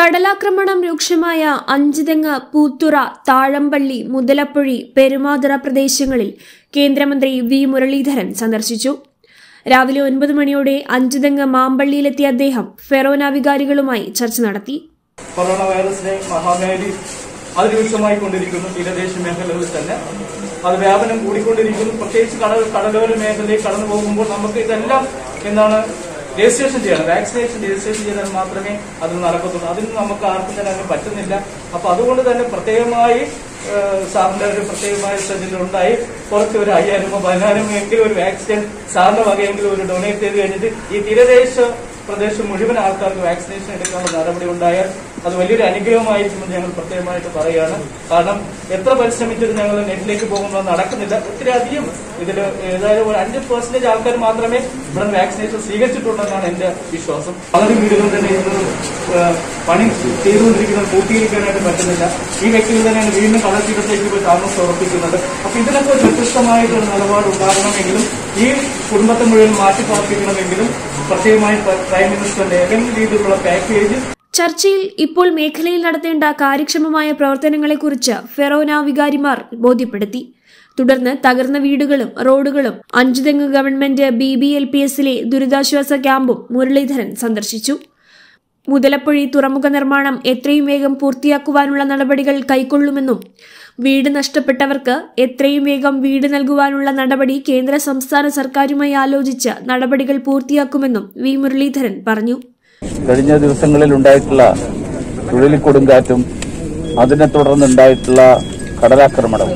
കടലാക്രമണം രൂക്ഷമായ അഞ്ചുതെങ്ങ് പൂത്തുറ താഴമ്പള്ളി മുതലപ്പുഴി പെരുമാതുറ പ്രദേശങ്ങളിൽ കേന്ദ്രമന്ത്രി വി മുരളീധരൻ സന്ദർശിച്ചു രാവിലെ ഒൻപത് മണിയോടെ അഞ്ചുതെങ്ങ് മാമ്പള്ളിയിലെത്തിയ അദ്ദേഹം ഫെറോന വികാരികളുമായി ചർച്ച നടത്തി കൊറോണ വൈറസിനെ മഹാമാരി അതിരൂക്ഷമായി കൊണ്ടിരിക്കുന്നു തീരദേശ മേഖലകളിൽ തന്നെ അത് വ്യാപനം കൂടിക്കൊണ്ടിരിക്കുന്നു പ്രത്യേകിച്ച് കടൽ കടലോര മേഖലയിൽ കടന്നു പോകുമ്പോൾ നമുക്ക് ഇതെല്ലാം എന്താണ് രജിസ്ട്രേഷൻ ചെയ്യണം വാക്സിനേഷൻ രജിസ്ട്രേഷൻ ചെയ്താൽ മാത്രമേ അത് നടക്കത്തുള്ളൂ അതിന് നമുക്ക് ആർക്കും തന്നെ അതിന് പറ്റുന്നില്ല അപ്പൊ അതുകൊണ്ട് തന്നെ പ്രത്യേകമായി ഏഹ്, സാറിന്റെ ഒരു പ്രത്യേകമായ ശ്രദ്ധയിലുണ്ടായി കുറച്ച് ഒരു അയ്യായിരം രൂപ പതിനായിരം എങ്കിലും ഒരു വാക്സിൻ സാറിന്റെ വകയെങ്കിലും ഒരു ഡൊണേറ്റ് ചെയ്ത് കഴിഞ്ഞിട്ട് ഈ തീരദേശ പ്രദേശം മുഴുവൻ ആൾക്കാർക്ക് വാക്സിനേഷൻ എടുക്കാനുള്ള നടപടി ഉണ്ടായാൽ അത് വലിയൊരു അനുഗ്രഹമായിരിക്കുമെന്ന് ഞങ്ങൾ പ്രത്യേകമായിട്ട് പറയുകയാണ് കാരണം എത്ര പരിശ്രമിച്ചിട്ട് ഞങ്ങൾ നെറ്റിലേക്ക് പോകുമ്പോൾ നടക്കുന്നില്ല ഒത്തിരി അധികം ഇതിൽ ഏതായാലും ഒരു അഞ്ച് പെർസെന്റേജ് ആൾക്കാർ മാത്രമേ ഇവിടെ വാക്സിനേഷൻ സ്വീകരിച്ചിട്ടുണ്ടെന്നാണ് എന്റെ വിശ്വാസം പലരും വീടുകൾ തന്നെ ഇന്ന് ഏഹ്, പണി ചെയ്തുകൊണ്ടിരിക്കുന്നത് പൂർത്തീകരിക്കാനായിട്ട് പറ്റുന്നില്ല ഈ വ്യക്തികൾ തന്നെയാണ് വീണ്ടും കടൽ തീരത്തേക്ക് പോയി താമസം ഉറപ്പിക്കുന്നത് അപ്പൊ ഇതിനൊക്കെ ഒരു വ്യത്യസ്തമായിട്ടൊരു നിലപാട് ഉണ്ടാകണമെങ്കിലും ഈ കുടുംബത്തെ മുഴുവൻ മാറ്റി പാർപ്പിക്കണമെങ്കിലും പ്രത്യേകമായി പ്രൈം മിനിസ്റ്ററിന്റെ ഏതെങ്കിലും രീതിയിലുള്ള പാക്കേജ് ചർച്ചയിൽ ഇപ്പോൾ മേഖലയിൽ നടത്തേണ്ട കാര്യക്ഷമമായ പ്രവർത്തനങ്ങളെക്കുറിച്ച് ഫെറോന വികാരിമാർ ബോധ്യപ്പെടുത്തി തുടർന്ന് തകർന്ന വീടുകളും റോഡുകളും Anchuthengu government B B L P എസിലെ ദുരിതാശ്വാസ ക്യാമ്പും മുരളീധരൻ സന്ദർശിച്ചു മുതലപ്പുഴി തുറമുഖ നിർമ്മാണം എത്രയും വേഗം പൂർത്തിയാക്കുവാനുള്ള നടപടികൾ കൈക്കൊള്ളുമെന്നും വീട് നഷ്ടപ്പെട്ടവർക്ക് എത്രയും വേഗം വീട് നൽകുവാനുള്ള നടപടി കേന്ദ്ര സംസ്ഥാന സർക്കാരുമായി ആലോചിച്ച് നടപടികൾ പൂർത്തിയാക്കുമെന്നും വി മുരളീധരൻ പറഞ്ഞു കഴിഞ്ഞ ദിവസങ്ങളിൽ ഉണ്ടായിട്ടുള്ള ചുഴലിക്കൊടുങ്കാറ്റും അതിനെ തുടർന്നുണ്ടായിട്ടുള്ള കടലാക്രമണവും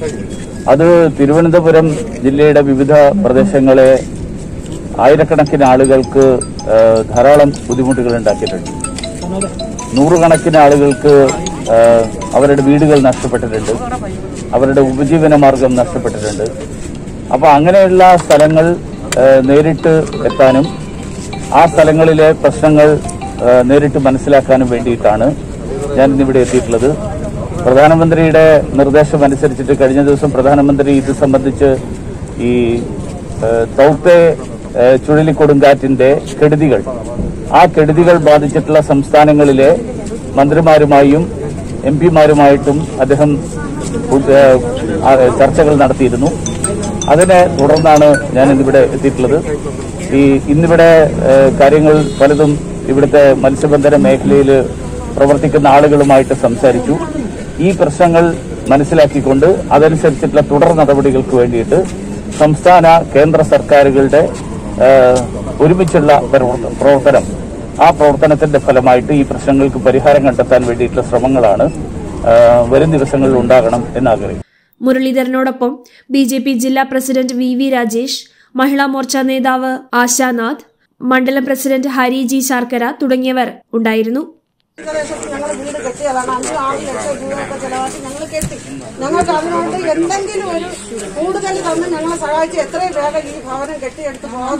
അത് തിരുവനന്തപുരം ജില്ലയുടെ വിവിധ പ്രദേശങ്ങളെ ആയിരക്കണക്കിന് ആളുകൾക്ക് ആ, ധാരാളം ബുദ്ധിമുട്ടുകൾ ഉണ്ടാക്കിയിട്ടുണ്ട് നൂറുകണക്കിന് ആളുകൾക്ക് ആ, അവരുടെ വീടുകൾ നഷ്ടപ്പെട്ടിട്ടുണ്ട് അവരുടെ ഉപജീവന മാർഗം നഷ്ടപ്പെട്ടിട്ടുണ്ട് അപ്പൊ അങ്ങനെയുള്ള സ്ഥലങ്ങൾ ആ, നേരിട്ട് എത്താനും ആ സ്ഥലങ്ങളിലെ പ്രശ്നങ്ങൾ ആ, നേരിട്ട് മനസ്സിലാക്കാനും വേണ്ടിയിട്ടാണ് ഞാൻ ഇന്നിവിടെ എത്തിയിട്ടുള്ളത് പ്രധാനമന്ത്രിയുടെ നിർദ്ദേശം അനുസരിച്ചിട്ട് കഴിഞ്ഞ ദിവസം പ്രധാനമന്ത്രി ഇത് സംബന്ധിച്ച് ഈ ആ, തൗത്തെ ആ, ചുഴലിക്കൊടുങ്കാറ്റിന്റെ കെടുതികൾ ആ കെടുതികൾ ബാധിച്ചിട്ടുള്ള സംസ്ഥാനങ്ങളിലെ മന്ത്രിമാരുമായും എം പിമാരുമായിട്ടും അദ്ദേഹം ഉ- ആ, ആ, ചർച്ചകൾ നടത്തിയിരുന്നു അതിനെ തുടർന്നാണ് ഞാൻ ഇന്നിവിടെ എത്തിയിട്ടുള്ളത് ഈ ഇന്നിവിടെ ഏഹ്, കാര്യങ്ങൾ പലതും ഇവിടുത്തെ മത്സ്യബന്ധന മേഖലയിൽ പ്രവർത്തിക്കുന്ന ആളുകളുമായിട്ട് സംസാരിച്ചു ഈ പ്രശ്നങ്ങൾ മനസ്സിലാക്കിക്കൊണ്ട് അതനുസരിച്ചിട്ടുള്ള തുടർ നടപടികൾക്ക് വേണ്ടിയിട്ട് സംസ്ഥാന കേന്ദ്ര സർക്കാരുകളുടെ ഏഹ്, ഒരുമിച്ചുള്ള പ്രവർത്ത- പ്രവർത്തനം ആ പ്രവർത്തനത്തിന്റെ ഫലമായിട്ട് ഈ പ്രശ്നങ്ങൾക്ക് പരിഹാരം കണ്ടെത്താൻ വേണ്ടിയിട്ടുള്ള ശ്രമങ്ങളാണ് ഏഹ്, വരും ദിവസങ്ങളിൽ ഉണ്ടാകണം എന്നാഗ്രഹിക്കുന്നു മുരളീധരനോടൊപ്പം ബി ജെ പി ജില്ലാ president V V Rajesh Mahila Morcha നേതാവ് ആശാനാഥ് മണ്ഡലം പ്രസിഡന്റ് ഹരി ജി ശാർക്കര തുടങ്ങിയവർ ഉണ്ടായിരുന്നു പ്രദേശത്ത് ഞങ്ങൾ വീട് കെട്ടിയതാണ് അഞ്ച് ആറ് ലക്ഷം രൂപയൊക്കെ ചെലവാക്കി ഞങ്ങൾ കെട്ടി ഞങ്ങൾക്ക് അതിനോട് എന്തെങ്കിലും ഒരു കൂടുതൽ തന്ന് ഞങ്ങളെ സഹായിച്ച് എത്രയും വേഗം ഈ ഭവനം കെട്ടിയെടുത്ത് പോകാൻ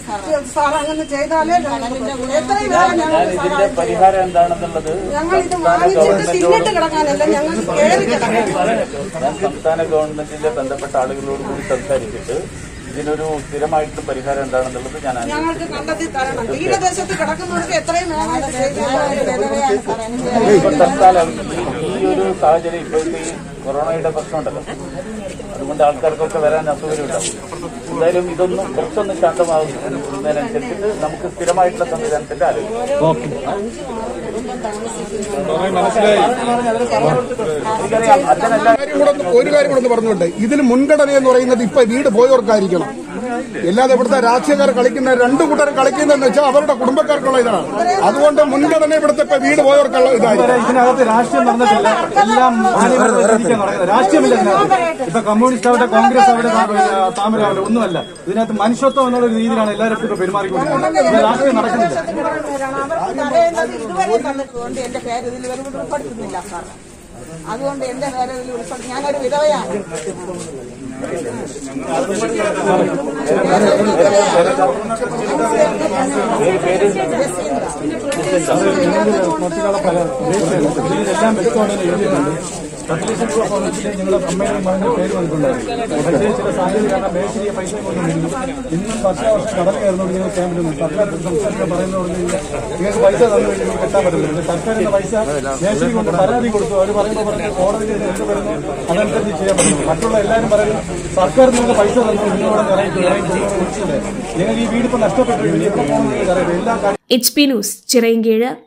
സാർ അങ്ങനെ ചെയ്താലേ ഞങ്ങൾക്ക് പറ്റൂ. എത്രയും വേഗം ഞാൻ ഞങ്ങൾക്ക് ഇതിന്റെ സഹായിച്ചു പരിഹാരം എന്താണെന്നുള്ളത് ഞങ്ങൾ ഇത് വാങ്ങിച്ചിട്ട് തിന്നിട്ട് കിടക്കാനല്ല ഞങ്ങൾക്ക് കയറി കിടക്കാൻ ഞാൻ സംസ്ഥാന ഗവൺമെന്റിന്റെ ബന്ധപ്പെട്ട ആളുകളോട് കൂടി സംസാരിച്ചിട്ട് ഇതിനൊരു സ്ഥിരമായിട്ടുള്ള പരിഹാരം എന്താണെന്നുള്ളത് ഞാൻ അന്വേഷിക്കും. ഞങ്ങൾക്ക് കണ്ടെത്തി തരണം തീരദേശത്ത് കിടക്കുന്നവർക്ക് എത്രയും വേഗം ഇത് ചെയ്താൽ ഇപ്പൊ തൽക്കാലം ഈ- ഈ ഒരു സാഹചര്യം ഇപ്പോഴത്തെ ഈ കൊറോണയുടെ പ്രശ്നമുണ്ടല്ലോ അതുകൊണ്ട് ആൾക്കാർക്കൊക്കെ വരാൻ അസൗകര്യമുണ്ടാവും എന്തായാലും ഇതൊന്നും കുറച്ചൊന്ന് ശാന്തമാകുന്നതിനനുസരിച്ചിട്ട് നമുക്ക് സ്ഥിരമായിട്ടുള്ള സംവിധാനത്തിന്റെ ആലോചിക്കാം എനിക്കറിയാം അച്ഛനല്ല കാര്യം കൂടെ ഒന്ന് ഒരു കാര്യം കൂടെ ഒന്ന് പറഞ്ഞുകൊണ്ട് ഇതിൽ മുൻഗണന എന്ന് പറയുന്നത് ഇപ്പൊ വീട് പോയവർക്കായിരിക്കണം അല്ലാതെ ഇവിടുത്തെ രാഷ്ട്രീയക്കാർ കളിക്കുന്ന രണ്ടു കൂട്ടർ കളിക്കുന്നതെന്ന് വെച്ചാൽ അവരുടെ കുടുംബക്കാർക്കുള്ള ഇതാണ് അതുകൊണ്ട് മുൻഗണന ഇവിടുത്തെ ഇപ്പൊ വീട് പോയവർക്കുള്ള ഇതായിരിക്കും ഇതിനകത്ത് രാഷ്ട്രീയം നടന്നിട്ടില്ല എല്ലാം മാന്യമായിട്ട് ജീവിക്കാൻ നടക്കുന്നത് രാഷ്ട്രീയമില്ല ഇതിനകത്ത് ഇപ്പൊ കമ്മ്യൂണിസ്റ്റ് ആവട്ടെ കോൺഗ്രസ് ആവട്ടെ താ- താമര ആവട്ടെ ഒന്നുമല്ല ഇതിനകത്ത് മനുഷ്യത്വം എന്നുള്ള ഒരു രീതിയിലാണ് എല്ലാവരും ഇപ്പൊ പെരുമാറിക്കൊണ്ടിരിക്കുന്നത് ഇത് രാഷ്ട്രീയം നടക്കുന്നില്ല അവർക്ക് തടയേണ്ടത് ഇതുവരെ തന്നിട്ടുണ്ട് എന്റെ പേര് ഇതിൽ ഇവർ ഉൾപ്പെടുത്തുന്നില്ല സാർ അതുകൊണ്ട് എന്റെ പേര് ഇതിൽ ഉൾപ്പെടുത്തി ഞാനൊരു വിധവയാണ് എല്ലാം വ്യക്തമായിട്ട് എഴുതിയിട്ടുണ്ട് പത്ത് ലക്ഷം രൂപ ഫോണിച്ചിട്ട് ഞങ്ങളുടെ അമ്മയുടെ മകന്റെ പേര് വന്നിട്ടുണ്ടായിരുന്നു പക്ഷേ ചില സാഹചര്യം കാരണം മേശരിയെ പൈസ കൊണ്ടുവന്നിരുന്നു ഇന്നും വർഷാവർഷം കടൽ കയറുന്നോട് ഞങ്ങൾ ക്യാമ്പിൽ സർക്കാർ സംസാരിക്കാൻ പറയുന്നതോട് നിങ്ങൾക്ക് പൈസ തന്നു കഴിഞ്ഞാൽ കെട്ടാൻ പറ്റില്ല പക്ഷേ സർക്കാർ എന്ന പൈസ മേശരി കൊണ്ട് പരാതി കൊടുത്തു അവർ പറയുമ്പോൾ പറഞ്ഞു കോടതിയിൽ എന്ത് വരുന്നു അതനുസരിച്ച് ചെയ്യാൻ പറ്റുന്നു മറ്റുള്ള എല്ലാവരും പറയുന്നു സർക്കാർ നിങ്ങൾക്ക് പൈസ തന്നു നിങ്ങളോട് ഇറങ്ങി ഇറങ്ങി വിളിച്ചില്ലേ നിങ്ങൾ ഈ വീട് ഇപ്പൊ നഷ്ടപ്പെട്ടു ഇനി എവിടെ പോകണം എന്ന് നിങ്ങൾക്ക് അറിയാം എല്ലാ എച്ച് പി ന്യൂസ് ചിറയൻകീഴ്